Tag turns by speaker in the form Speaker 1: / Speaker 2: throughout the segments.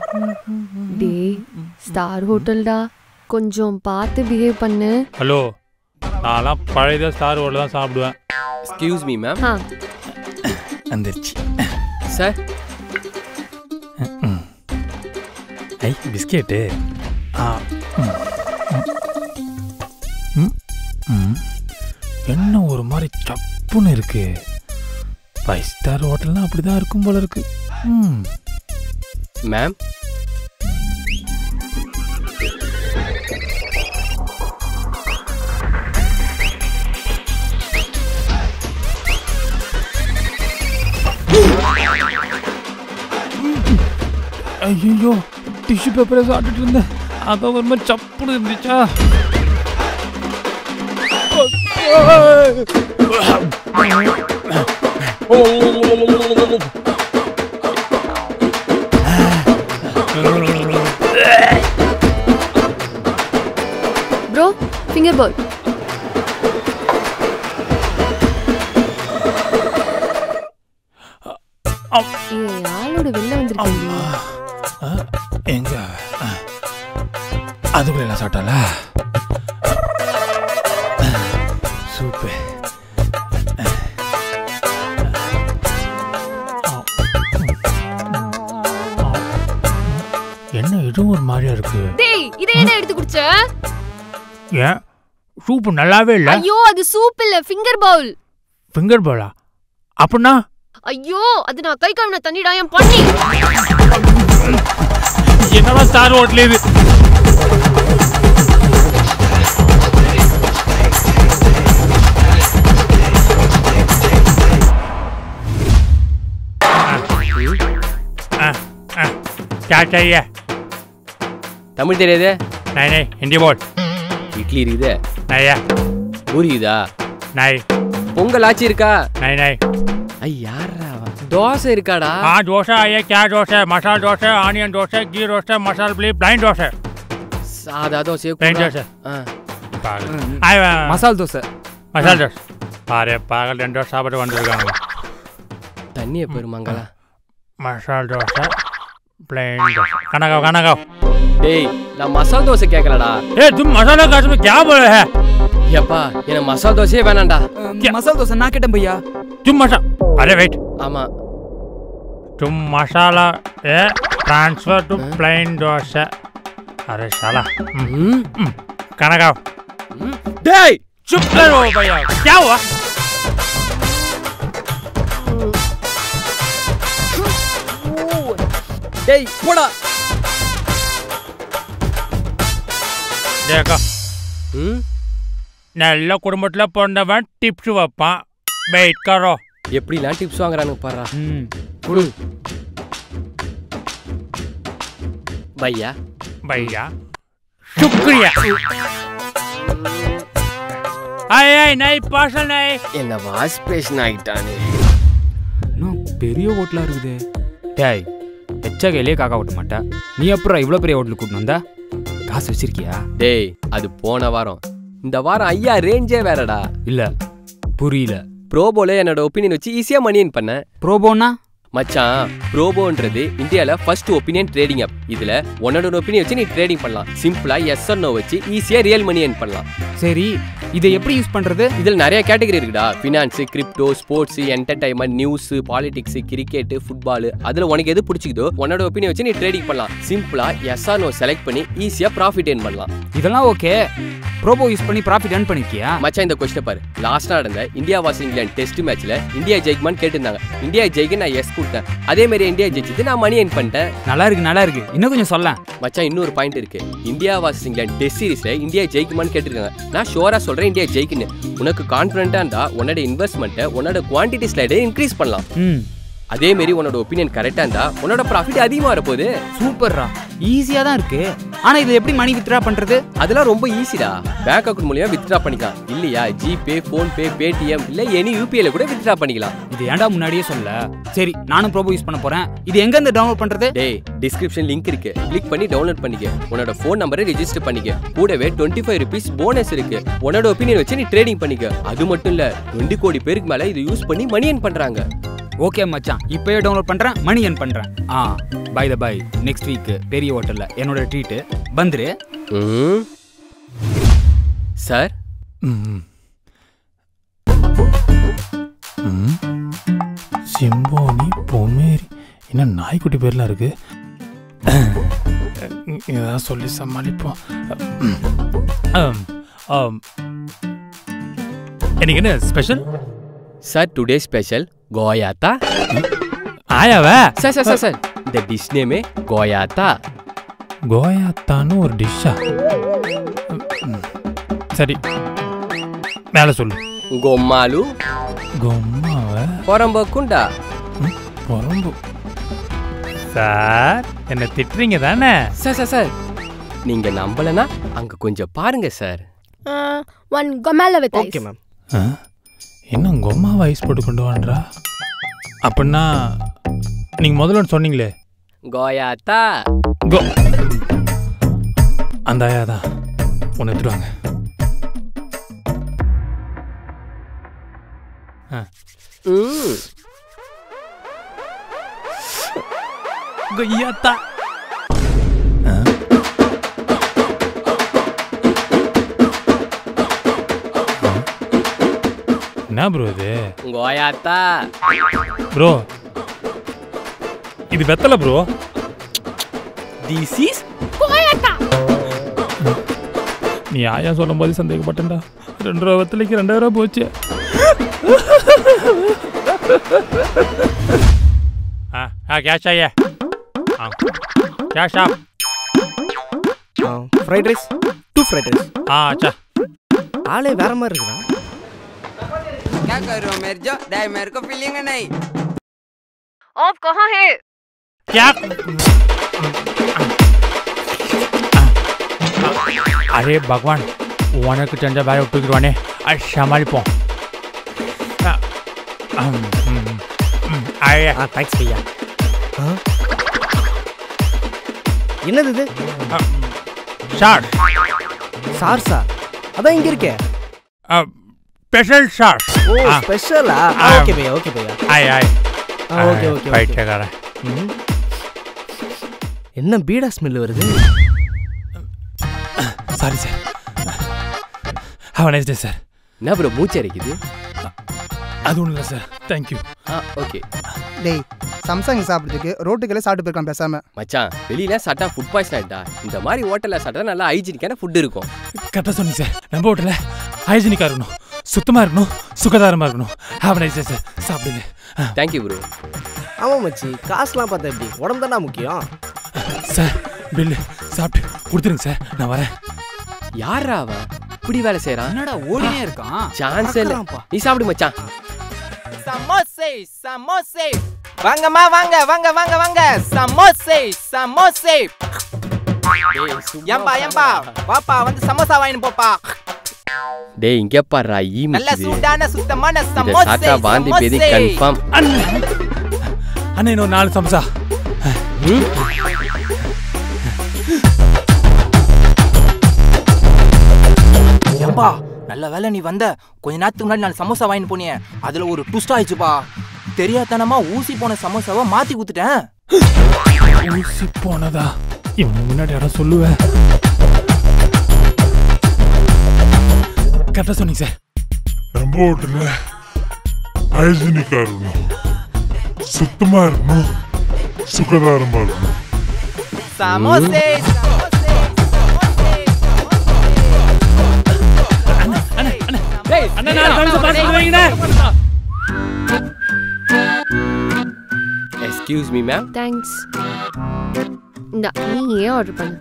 Speaker 1: டேய் ஸ்டார் ஹோட்டல்டா கொஞ்சம் பார்த்து பிஹேவ் பண்ணு
Speaker 2: ஹலோ நான்லாம் பழையதாக ஸ்டார் ஹோட்டல் தான் சாப்பிடுவேன்
Speaker 3: எக்ஸ்கியூஸ் மீ மேம்
Speaker 1: ஆ
Speaker 4: வந்துருச்சு
Speaker 3: சார்
Speaker 4: ஐ பிஸ்கெட்டு ஆ ம், ம், ம். என்ன ஒரு மாதிரி சப்புன்னு இருக்கு ஃபைவ் ஸ்டார் ஹோட்டல்னா அப்படிதான் இருக்கும் போல இருக்கு ம்
Speaker 3: மேம்
Speaker 4: ஐயோ டிஷ்யூ பேப்பரை சாப்பிட்டுட்டு இருந்தேன் அதான் ஒரு மாதிரி சப்புன்னு இருந்துச்சா
Speaker 1: ப்ரோ ஃபிங்கர் பால் ஏய் ஆளோட வெளில வந்திருக்கீங்க
Speaker 4: ஆ, எங்க ஆ. அதுக்குள்ள எல்லாம் சாப்பிட்டால சூப்பு என்ன இதுவும் ஒரு மாதிரியா இருக்கு
Speaker 1: டேய் இதை என்ன எடுத்து குடிச்ச
Speaker 4: ஏன் சூப்பு நல்லாவே இல்லை
Speaker 1: ஐயோ அது சூப் இல்ல ஃபிங்கர் பவுல்
Speaker 4: ஃபிங்கர் பாலா அப்படின்னா
Speaker 1: ஐயோ அது நான் கை கழுவின தண்ணிடா என் பண்ணி
Speaker 4: என்னவா ஸ்டார் ஹோட்டல் இது क्या चाहिए
Speaker 3: தமிழ் தெரியாதே
Speaker 4: नहीं नहीं हिंदी बोल
Speaker 3: இட்லி இருக்குதே
Speaker 4: नहीं है
Speaker 3: பூரி இருக்குதா
Speaker 4: नहीं
Speaker 3: பொங்கல் ஆச்சி இருக்கா
Speaker 4: नहीं नहीं
Speaker 3: ஐ யாரா அவன்? தோசை இருக்காடா
Speaker 4: हाँ डोसा आइए क्या डोसा है मसाला डोसा ऑनियन डोसा घी डोसा मसाला प्ली ब्लाइंड डोसा
Speaker 3: சாதா தோசை
Speaker 4: Plain dosai. पागल आए
Speaker 5: மசால் தோசை
Speaker 4: मसाला डोसा अरे पागल ரெண்டு டோசா சாப்பிட்டு வந்திருக்காங்க
Speaker 3: தண்ணிய பெருமாங்களா
Speaker 4: मसाला डोसा प्लेन डोसा खाना खाओ खाना खाओ
Speaker 3: டேய் நான் மசால் தோசை கேட்கலடா
Speaker 4: ए तुम मसाला का में क्या बोल रहे हैं
Speaker 3: ஏப்பா எனக்கு மசால் தோசையே வேணாம்டா
Speaker 5: மசால் தோசை நான் கேட்டேன் பையா
Speaker 4: तुम मसा अरे वेट
Speaker 3: ஆமா
Speaker 4: तुम मसाला ए ट्रांसफर टू प्लेन डोसा अरे साला हम्म,
Speaker 3: ம்
Speaker 4: हम्म, खाना खाओ
Speaker 3: ம். டேய்
Speaker 4: चुप करो भैया क्या हुआ
Speaker 3: டேய் போடா
Speaker 4: देखो
Speaker 3: ம்
Speaker 4: நல்ல குடும்பத்தில் பிறந்தவன் டிப்ஸ் வைப்பான் வெயிட் கரோ
Speaker 3: எப்படிலாம் டிப்ஸ் வாங்குறானுங்க பாரு
Speaker 4: ம்
Speaker 3: குடு பையா
Speaker 4: भैया शुक्रिया आए आए नहीं पार्सल नहीं
Speaker 3: என்ன வாஷ் பேஷன் ஆகிட்டானே
Speaker 5: இன்னும் பெரிய ஹோட்டலாக இருக்குது டேய் எச்சா கையிலே காக்கா ஓட்ட மாட்டா நீ அப்புறம் இவ்வளோ பெரிய ஹோட்டலுக்கு கூட்டின்னு வந்தா காசு வச்சிருக்கியா
Speaker 3: டேய் அது போன வாரம் இந்த வாரம் ஐயா ரேஞ்சே வேறடா
Speaker 5: இல்லை புரியல
Speaker 3: ப்ரோபோல என்னோட ஒப்பீனியன் வச்சு ஈஸியா மணி earn பண்ணேன்
Speaker 5: ப்ரோபோனா
Speaker 3: மச்சான் ப்ரோபோன்றது இந்தியால ஃபர்ஸ்ட் ஒப்பீனியன் ட்ரேடிங் ஆப் இதுல உன்னோட ஒப்பீனியன் வச்சு நீ ட்ரேடிங் பண்ணலாம் சிம்பிளா எஸ் நோ வச்சு ஈஸியா ரியல் மணி earn பண்ணலாம்
Speaker 5: சரி இதை எப்படி யூஸ் பண்ணுறது
Speaker 3: இதுல நிறைய கேட்டகரி இருக்குடா finance crypto sports entertainment news politics cricket football அதுல உனக்கு எது பிடிச்சிக்குதோ உன்னோட ஒப்பீனியன் வச்சு நீ ட்ரேடிங் பண்ணலாம் சிம்பிளா எஸ் நோ செலக்ட் பண்ணி ஈஸியா ப்ராஃபிட் earn பண்ணலாம்
Speaker 5: இதெல்லாம் ஓகே ப்ரோபோ யூஸ் பண்ணி ப்ராஃபிட் earn பண்ணிருக்கியா
Speaker 3: மச்சான் இந்த கொஸ்டின் பாரு லாஸ்ட் நடந்த இந்தியா வாஸ் இங்கிலாந்து டெஸ்ட் மேட்ச்ல இந்தியா ஜெயிக்குமான்னு கேட்டிருந்தாங்க இந்தியா ஜெயிக்க நான் எஸ் கொடுத்தேன் அதே மாதிரி இந்தியா ஜெயிச்சது நான் மணி earn பண்ணிட்டேன்
Speaker 5: நல்லா இருக்கு நல்லா இருக்கு இன்னும் கொஞ்சம் சொல்ல
Speaker 3: மச்சான் இன்னொரு பாயிண்ட் இருக்கு இந்தியா வாஸ் இங்கிலாந்து டெஸ்ட் சீரிஸ்ல இந்தியா ஜெயிக்குமான்னு கேட்டிருக்காங்க நான் ஷோரா சொல்றேன் இந்தியா ஜெயிக்குன்னு உனக்கு கான்ஃபிடண்டா இருந்தா உன்னோட இன்வெஸ்ட்மெண்ட்டை உன்னோட குவான்டிட்டி ஸ்லைடை இன்க்ரீஸ் பண்ணலாம்
Speaker 5: ம்
Speaker 3: அதே மாதிரி உன்னோட ஒப்பீனியன் கரெக்டா இருந்தா உன்னோட ப்ராஃபிட் அதிகமா வரப்போகுது
Speaker 5: சூப்பர்ரா ஈஸியாக தான் இருக்கு ஆனால் இது எப்படி மணி வித்ரா பண்ணுறது
Speaker 3: அதெல்லாம் ரொம்ப ஈஸிடா பேங்க் அக்கௌண்ட் மூலியமா வித்ட்ரா பண்ணிக்கலாம் இல்லையா ஜிபே ஃபோன்பே பேடிஎம் இல்ல எனி யூபிஐல கூட வித்ட்ரா பண்ணிக்கலாம்
Speaker 5: இது ஏன்டா முன்னாடியே சொல்ல சரி நானும் ப்ரோபோ யூஸ் பண்ண போறேன் இது எங்க இருந்து டவுன்லோட் பண்றது
Speaker 3: டேய் டிஸ்கிரிப்ஷன் லிங்க் இருக்கு கிளிக் பண்ணி டவுன்லோட் பண்ணிக்க உன்னோட ஃபோன் நம்பரை ரெஜிஸ்டர் பண்ணிக்க கூடவே டுவெண்ட்டி ஃபைவ் ருபீஸ் போனஸ் இருக்கு உன்னோட ஒப்பீனியன் வச்சு நீ ட்ரேடிங் பண்ணிக்க அது மட்டும் இல்ல ரெண்டு கோடி பேருக்கு மேல இதை யூஸ் பண்ணி மணி earn பண்றாங்க
Speaker 5: ஓகே மச்சான் இப்போயே டவுன்லோட் பண்ணுறேன் மணி என் பண்ணுறேன் ஆ பை த பை நெக்ஸ்ட் வீக்கு பெரிய ஹோட்டலில் என்னோட ட்ரீட்டு வந்துரு
Speaker 3: ம் சார்
Speaker 4: ம் ம் சிம்போனி பொமேரி என்ன நாய்க்குட்டி பேர்லாம் இருக்கு ஏதாவது சொல்லி சமாளிப்போம்
Speaker 2: ஆம், ஆம். எனக்கு என்ன ஸ்பெஷல்
Speaker 3: சார் டுடே ஸ்பெஷல் கோயாத்தா
Speaker 2: ஆயாவ
Speaker 3: சார் சார் சார் சார் இந்த டிஷ் நேமே கோயாத்தா
Speaker 4: கோயாத்தான்னு ஒரு டிஷ்ஷா சரி மேலே சொல்லு
Speaker 3: கொம்மாலு
Speaker 4: கொம்மாவை
Speaker 3: பொறம்போக்குண்டா
Speaker 4: பொறம்பு
Speaker 2: சார் என்ன திட்டுறீங்க தானே
Speaker 3: சார் சார் சார் நீங்க நம்பலனா அங்க கொஞ்சம் பாருங்க சார்
Speaker 1: ஒன் கொமேல வித்
Speaker 6: ஓகே மேம்
Speaker 4: ஆ? என்ன கொம்மா ஐஸ் போட்டு கொண்டு வான்றா அப்படின்னா நீங்கள் முதல்ல ஒன்று சொன்னீங்களே
Speaker 3: கோயாத்தா
Speaker 4: கோ அந்த ஆயா தான் ஒன்று எடுத்துருவாங்க
Speaker 3: ம்
Speaker 2: கொய்யாத்தா
Speaker 4: என்ன ப்ரோ இது
Speaker 3: கோயாத்தா
Speaker 2: ப்ரோ இது வெத்தலை ப்ரோ
Speaker 3: திஸ் இஸ்
Speaker 2: நீ ஆயா சொல்லும் போது சந்தேகப்பட்டேன்டா ரெண்டு ரூபா வெத்தலைக்கு ரெண்டாயிரம் ரூபா போச்சு ஆ ஆ கேஷ் ஆயா ஆ cash half
Speaker 6: fried rice two fried rice
Speaker 2: ஆ அச்சா
Speaker 6: ஆளே வேற மாதிரி இருக்குதா
Speaker 7: क्या कर रहे हो मेरे जो डाय मेरे को फीलिंग है नहीं
Speaker 1: आप कहाँ है
Speaker 2: क्या अरे भगवान உனக்கு தெரிஞ்ச வேலை விட்டுக்கிடுவானே அது சமாளிப்போம் ஆ, ம், ம், ம், ஐயா,
Speaker 6: ஆ தேங்க்ஸ் பையா ஆ? என்னது இது
Speaker 2: ஆ, ஷார்ட்
Speaker 6: சார்ஸா அதான் இங்க இருக்கே
Speaker 2: ஸ்பெஷல் ஷார்ட்
Speaker 6: ஓ
Speaker 2: ஆ.
Speaker 6: ஸ்பெஷலா
Speaker 2: ஆ.
Speaker 6: ஓகே பையா ஓகே பையா
Speaker 2: ஆய் ஆய்
Speaker 6: ஆ ஓகே ஓகே ஓகே
Speaker 2: பைத்தியக்காரன்
Speaker 6: ம். என்ன பீடா ஸ்மெல் வருது
Speaker 4: sorry sir have nice day sir
Speaker 3: என்ன ப்ரோ மூச்சு அரைக்குது
Speaker 4: அது ஒன்றும் இல்லை சார் தேங்க்யூ
Speaker 3: ஆ ஓகே
Speaker 8: டேய் சம்சங் சாப்பிட்றதுக்கு ரோட்டுக்கெல்லாம் சாப்பிட்டு போயிருக்கான் பேசாம
Speaker 3: மச்சான் வெளியில சாப்பிட்டா ஃபுட் பாய்சன் ஆயிட்டா இந்த மாதிரி ஹோட்டல்ல சாப்பிட்டா நல்லா ஹைஜீனிக்கான ஃபுட் இருக்கும்
Speaker 4: கரெக்டாக சொன்னீங்க சார் நம்ம ஹோட்டலில் ஹைஜீனிக்காக இருக்கணும் சுத்தமாக இருக்கணும் சுகாதாரமாக இருக்கணும் ஹாவ் நைஸ் டே சார் சாப்பிடுங்க
Speaker 3: தேங்க்யூ ப்ரோ
Speaker 6: ஆமா மச்சி காசுலாம் பார்த்தா எப்படி உடம்பு தானே முக்கியம்
Speaker 4: சார் பில்லு சாப்பிட்டு கொடுத்துருங்க சார் நான் வரேன்
Speaker 3: யாரா அவன் இப்படி வேலை செய்யறான்
Speaker 5: என்னடா ஓடினே இருக்கான்
Speaker 3: சான்ஸ் இல்ல
Speaker 6: பார்க்கறான்ப்பா.
Speaker 3: நீ சாப்பிடு மச்சான்
Speaker 7: समोसे समोसे வாங்கம்மா வாங்க வாங்க வாங்க வாங்க சமோசே சமோசே ஏம்பா ஏம்பா வாப்பா வந்து சமோசா வாங்கிட்டு போப்பா
Speaker 3: டேய் இங்க பாருடா ஈ
Speaker 7: நல்ல
Speaker 3: முக்குது
Speaker 7: சூடான சுத்தமான
Speaker 3: இத
Speaker 7: சமோசே
Speaker 3: சாப்பிட்டா வாந்தி பேதி
Speaker 7: சமோசே.
Speaker 3: கன்ஃபார்ம்
Speaker 4: அண்ணா இன்னொரு நாலு சம்சா
Speaker 7: ஏம்பா நல்ல வேலை நீ வந்த கொஞ்ச நேரத்துக்கு முன்னாடி நான் சமோசா வாங்கிட்டு போனியே அதுல ஒரு ட்விஸ்ட் ஆயிடுச்சுப்பா தெரியாதனமா ஊசி போன சமோசாவை மாத்தி குத்துட்டேன்
Speaker 4: ஊசி போனதா இவன் முன்னாடி இடம் சொல்லுவேன் கரெக்டாக சொன்னீங்க சார்
Speaker 9: நம்ம ஹோட்டலில் ஹைஜீனிக்காக இருக்கணும் சுத்தமாக இருக்கணும் சுகாதாரமாக இருக்கணும்
Speaker 7: சமோசே சமோசே
Speaker 3: டேய்
Speaker 2: அண்ணா நாலு கழுத்து பார்த்து வைங்கண்ணே
Speaker 3: எக்ஸ்கியூஸ் மீ மேம்
Speaker 1: தேங்க்ஸ் இந்தா நீ ஏன் ஆர்டர் பண்ணு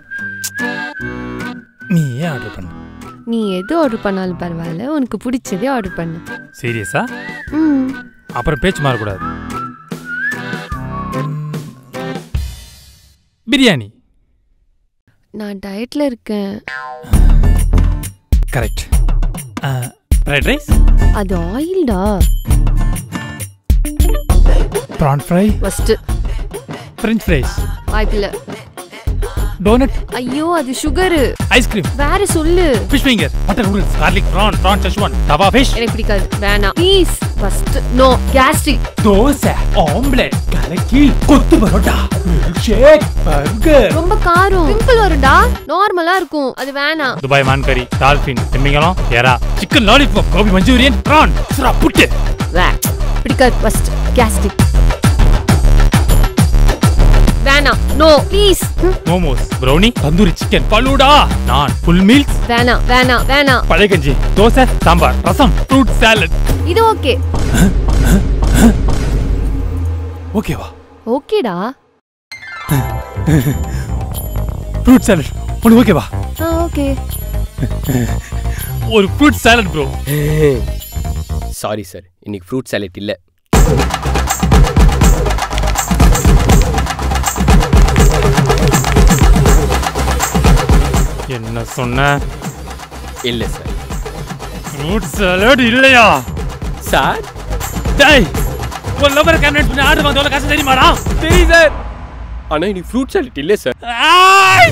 Speaker 4: நீ ஏன் ஆர்டர் பண்ண
Speaker 1: நீ எது ஆர்டர் பண்ணாலும் பரவாயில்ல உனக்கு பிடிச்சதே ஆர்டர் பண்ணு
Speaker 2: சீரியஸா
Speaker 1: ம்
Speaker 2: அப்புறம் பேச்சு மாறக்கூடாது பிரியாணி
Speaker 1: நான் டயட்ல இருக்கேன்
Speaker 2: கரெக்ட் ஃப்ரைட் ரைஸ்
Speaker 1: அது ஆயில்டா
Speaker 4: prawn fry
Speaker 1: first
Speaker 2: French fries
Speaker 1: வாய்ப்பில்ல
Speaker 4: டோனட்
Speaker 1: ஐயோ அது சுகரு
Speaker 4: ஐஸ்கிரீம்
Speaker 1: வேற சொல்லு
Speaker 4: fish finger mutton noodles garlic prawn prawn schezwan tawa fish
Speaker 1: எனக்கு பிடிக்காது வேணாம் please first no gastric
Speaker 4: dosa omelette கலக்கி kothu parotta milk shake burger
Speaker 1: ரொம்ப காரம் பிம்பிள் வரும்டா நார்மலா இருக்கும் அது வேணாம்
Speaker 4: துபாய் மான் கறி டால்ஃபின் திமிங்கலம் எறா chicken lollipop gobi manchurian prawn சுறா புட்டு
Speaker 1: வே பிடிக்காது ஃபர்ஸ்ட் கேஸ்ட்ரிக் வேணாம் no please
Speaker 4: momos brownie tandoori chicken falooda நான் ஃபுல் மீல்ஸ்
Speaker 1: வேணாம் வேணாம் வேணாம்
Speaker 4: பழைய கஞ்சி தோசை சாம்பார் ரசம் ஃப்ரூட் சாலட்
Speaker 1: இது ஓகே
Speaker 4: ஓகேவா
Speaker 1: ஓகேடா
Speaker 4: ஃப்ரூட் சாலட் உனக்கு ஓகேவா
Speaker 1: ஆ ஓகே
Speaker 4: ஒரு fruit salad bro
Speaker 3: sorry sir இன்னைக்கு ஃப்ரூட் சாலட் இல்லை
Speaker 4: என்ன சொன்ன
Speaker 3: இல்லை சார்
Speaker 4: ஃப்ரூட் சாலட் இல்லையா
Speaker 3: சார்
Speaker 4: டேய் ஒரு லவர் கன்வெர்ட் பண்ணி ஆர்டர் வந்தவள காசு தெரியுமாடா
Speaker 3: தெரியுது சார் ஆனால் இன்னைக்கு ஃப்ரூட் சாலட் இல்லை சார்
Speaker 4: ஆய்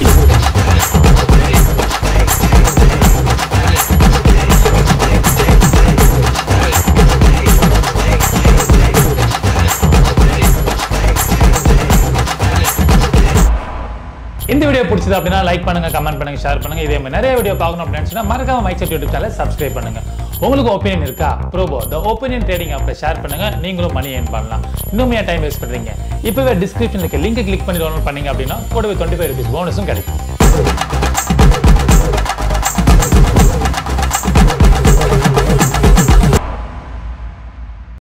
Speaker 4: இந்த வீடியோ பிடிச்சது அப்படின்னா லைக் பண்ணுங்க கமெண்ட் பண்ணுங்க ஷேர் பண்ணுங்க இதே மாதிரி நிறைய வீடியோ பார்க்கணும் அப்படின்னு நினைச்சுன்னா மறக்காம Mic Set YouTube channel subscribe பண்ணுங்க உங்களுக்கு ஒப்பீனியன் இருக்கா ப்ரோபோ த ஒப்பீனியன் ட்ரேடிங் அப்படி ஷேர் பண்ணுங்க நீங்களும் மணி ஏர்ன் பண்ணலாம் இன்னும் ஏன் டைம் வேஸ்ட் பண்றீங்க இப்பவே டிஸ்கிரிப்ஷனுக்கு லிங்க் கிளிக் பண்ணி டவுன்லோட் பண்ணீங்க அப்படின்னா கூடவே டுவெண்ட்டி ஃபைவ் ருபீஸ் போனஸும் கிடைக்கும்